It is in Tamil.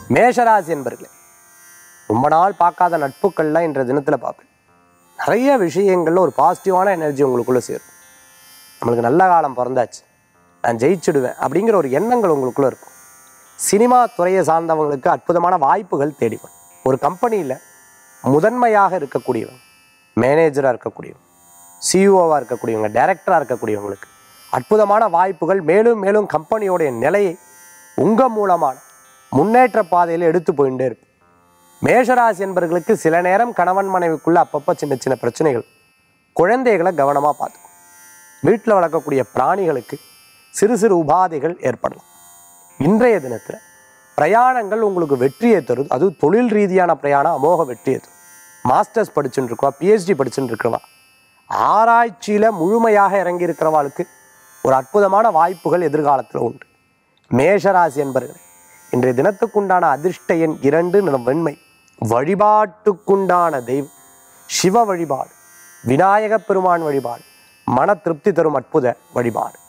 மேஷராசி என்பர்களே ரொம்ப நாள் பார்க்காத நட்புக்கள்லாம் இன்றைய தினத்தில் பார்ப்பேன் நிறைய விஷயங்கள்ல ஒரு பாசிட்டிவான எனர்ஜி உங்களுக்குள்ள சேரும் நம்மளுக்கு நல்ல காலம் பிறந்தாச்சு நான் ஜெயிச்சிடுவேன் அப்படிங்கிற ஒரு எண்ணங்கள் உங்களுக்குள்ள இருக்கும் சினிமா துறையை சார்ந்தவங்களுக்கு அற்புதமான வாய்ப்புகள் தேடி வரும் ஒரு கம்பெனியில் முதன்மையாக இருக்கக்கூடியவங்க மேனேஜராக இருக்கக்கூடியவங்க சிஇஓவாக இருக்கக்கூடியவங்க டைரக்டராக இருக்கக்கூடியவங்களுக்கு அற்புதமான வாய்ப்புகள் மேலும் மேலும் கம்பெனியோடைய நிலையை உங்கள் மூலமான முன்னேற்ற பாதையில் எடுத்து போயிட்டே இருக்கும் மேஷராசி என்பவர்களுக்கு சில நேரம் கணவன் மனைவிக்குள்ள அப்பப்போ சின்ன சின்ன பிரச்சனைகள் குழந்தைகளை கவனமாக பார்த்துக்கும் வீட்டில் வளர்க்கக்கூடிய பிராணிகளுக்கு சிறு சிறு உபாதைகள் ஏற்படலாம் இன்றைய தினத்தில் பிரயாணங்கள் உங்களுக்கு வெற்றியை தரும் அது தொழில் ரீதியான பிரயாணம் அமோக வெற்றியை தரும் மாஸ்டர்ஸ் படிச்சுட்டு இருக்கவா பிஹெச்டி படிச்சுட்டு இருக்கிறவா ஆராய்ச்சியில் முழுமையாக இறங்கி இருக்கிறவாளுக்கு ஒரு அற்புதமான வாய்ப்புகள் எதிர்காலத்தில் உண்டு மேஷராசி என்பர்கள் இன்றைய தினத்துக்குண்டான அதிர்ஷ்ட எண் இரண்டு நிறம் வெண்மை வழிபாட்டுக்குண்டான தெய்வம் சிவ வழிபாடு விநாயகப் பெருமான் வழிபாடு மன திருப்தி தரும் அற்புத வழிபாடு